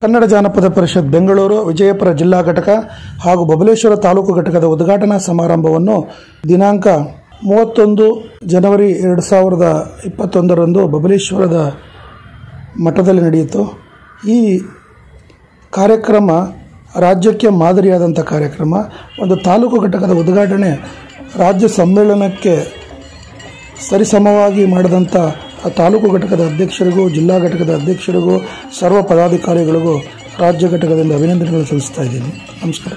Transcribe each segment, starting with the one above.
ಕನ್ನಡ ಜಾನಪದ ಪರಿಷತ್ ಬೆಂಗಳೂರು ವಿಜಯಪುರ ಜಿಲ್ಲಾ ಘಟಕ ಹಾಗೂ ಬಬಲೇಶ್ವರ ತಾಲೂಕು ಘಟಕದ ಉದ್ಘಾಟನಾ ಸಮಾರಂಭವನ್ನು ದಿನಾಂಕ ಮೂವತ್ತೊಂದು ಜನವರಿ ಎರಡು ಸಾವಿರದ ಇಪ್ಪತ್ತೊಂದರಂದು ಬಬಲೇಶ್ವರದ ಮಠದಲ್ಲಿ ನಡೆಯಿತು ಈ ಕಾರ್ಯಕ್ರಮ ರಾಜ್ಯಕ್ಕೆ ಮಾದರಿಯಾದಂಥ ಕಾರ್ಯಕ್ರಮ ಒಂದು ತಾಲೂಕು ಘಟಕದ ಉದ್ಘಾಟನೆ ರಾಜ್ಯ ಸಮ್ಮೇಳನಕ್ಕೆ ಸರಿಸಮವಾಗಿ ಮಾಡಿದಂಥ ಆ ತಾಲೂಕು ಘಟಕದ ಅಧ್ಯಕ್ಷರಿಗೂ ಜಿಲ್ಲಾ ಘಟಕದ ಅಧ್ಯಕ್ಷರಿಗೂ ಸರ್ವ ಪದಾಧಿಕಾರಿಗಳಿಗೂ ರಾಜ್ಯ ಘಟಕದಿಂದ ಅಭಿನಂದನೆಗಳು ಸಲ್ಲಿಸ್ತಾ ಇದ್ದೀನಿ ನಮಸ್ಕಾರ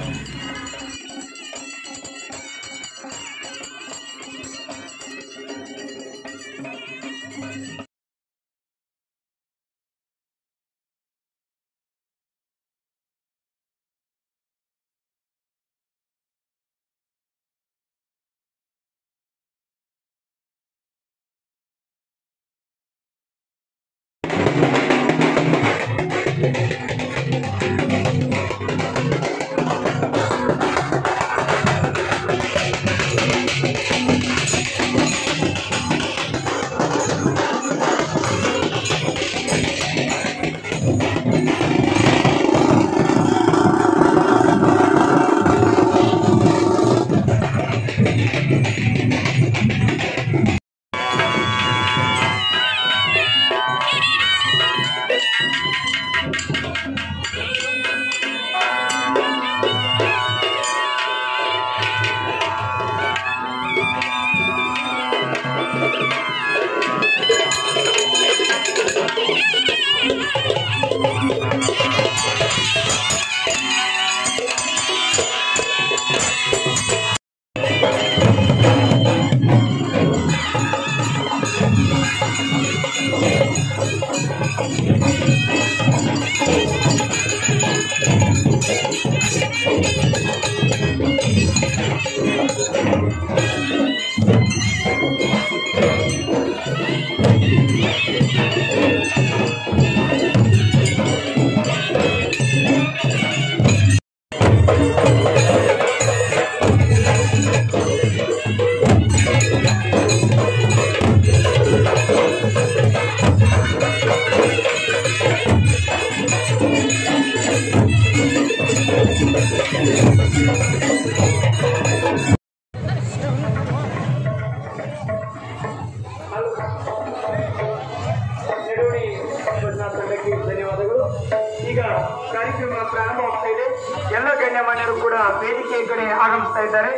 ನೆರವಣಿ ಭಜನಾ ತಂಡಕ್ಕೆ ಧನ್ಯವಾದಗಳು ಈಗ ಕಾರ್ಯಕ್ರಮ ಪ್ರಾರಂಭವಾಗ್ತಾ ಇದೆ ಎಲ್ಲ ಗಣ್ಯಮಾನ್ಯರು ಕೂಡ ವೇದಿಕೆಯ ಕಡೆ ಆಗಮಿಸ್ತಾ ಇದ್ದಾರೆ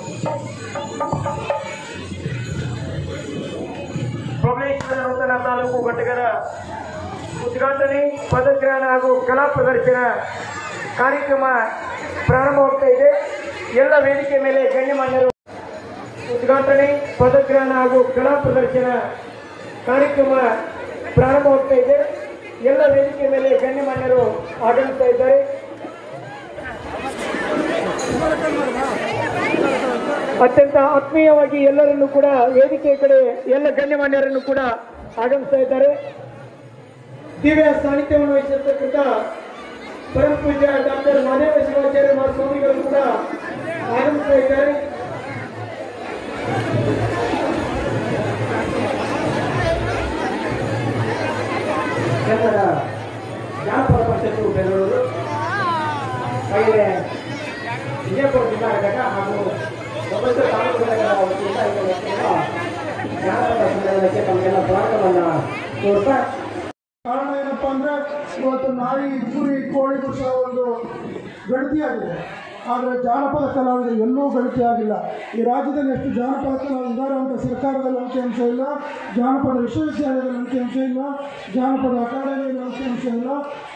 ಬಬಲೇಶ್ವರ ನೂತನ ತಾಲೂಕು ಘಟಕದ ಉದ್ಘಾಟನೆ ಪದಗ್ರಹಣ ಹಾಗೂ ಕಲಾ ಪ್ರದರ್ಶನ ಕಾರ್ಯಕ್ರಮ ಪ್ರಾರಂಭವಾಗ್ತಾ ಇದೆ ಎಲ್ಲ ವೇದಿಕೆ ಮೇಲೆ ಗಣ್ಯಮಾನ್ಯರು ಉದ್ಘಾಟನೆ ಪದಗ್ರಹಣ ಹಾಗೂ ಕಲಾ ಪ್ರದರ್ಶನ ಕಾರ್ಯಕ್ರಮ ಪ್ರಾರಂಭವಾಗ್ತಾ ಇದೆ ಎಲ್ಲ ವೇದಿಕೆ ಮೇಲೆ ಗಣ್ಯಮಾನ್ಯರು ಆಗಮಿಸ್ತಾ ಇದ್ದಾರೆ ಅತ್ಯಂತ ಆತ್ಮೀಯವಾಗಿ ಎಲ್ಲರನ್ನು ಕೂಡ ವೇದಿಕೆಯ ಕಡೆ ಎಲ್ಲ ಗಣ್ಯಮಾನ್ಯರನ್ನು ಕೂಡ ಆಗಮಿಸ್ತಾ ಇದ್ದಾರೆ ದಿವ್ಯ ಸಾಹಿತ್ಯವನ್ನು ವಹಿಸಿರ್ತಕ್ಕಂಥ ಪರಮ ಪೂಜ್ಯ ಡಾಕ್ಟರ್ ಮಾದೇವ ಶಿವಾಚಾರ್ಯ ಮಹಾಸ್ವಾಮಿಗಳು ಕೂಡ ಆಗಮಿಸ್ತಾ ಇದ್ದಾರೆ ಕನ್ನಡ ಜಾನಪದ ಪರಿಷತ್ತು ಬೆಂಗಳೂರು ಹಾಗೆಯೇ ವಿಜಯಪುರ ಜಿಲ್ಲಾ ಘಟಕ ಹಾಗೂ ಬಬಲೇಶ್ವರ ತಾಲೂಕು ಘಟಕದ ವತಿಯಿಂದ ಈ ವರ್ಷದ ಜಾನಪದ ಸಮ್ಮೇಳನಕ್ಕೆ ತಮಗೆಲ್ಲ ಸ್ವಾಗತವನ್ನು ಕೋರ್ತಾ ಕಾರಣ ಏನಪ್ಪ ಅಂದರೆ ಇವತ್ತು ನಾಯಿ ಕುರಿ ಕೋಳಿಗೂ ಸಹ ಒಂದು ಗಣತಿಯಾಗಿದೆ ಆದರೆ ಜಾನಪದ ಕಲಾವಿದರು ಎಲ್ಲೂ ಗಣತಿಯಾಗಿಲ್ಲ ಈ ರಾಜ್ಯದಲ್ಲಿ ಎಷ್ಟು ಜಾನಪದ ಕಲಾವಿದರು ಅಂತ ಸರ್ಕಾರದಲ್ಲಿ ಅಂಕಿಅಂಶ ಇಲ್ಲ ಜಾನಪದ ವಿಶ್ವವಿದ್ಯಾಲಯದಲ್ಲಿ ಅಂಕಿಅಂಶ ಇಲ್ಲ ಜಾನಪದ ಅಕಾಡೆಮಿಯಲ್ಲಿ ಅಂಕಿಅಂಶ ಇಲ್ಲ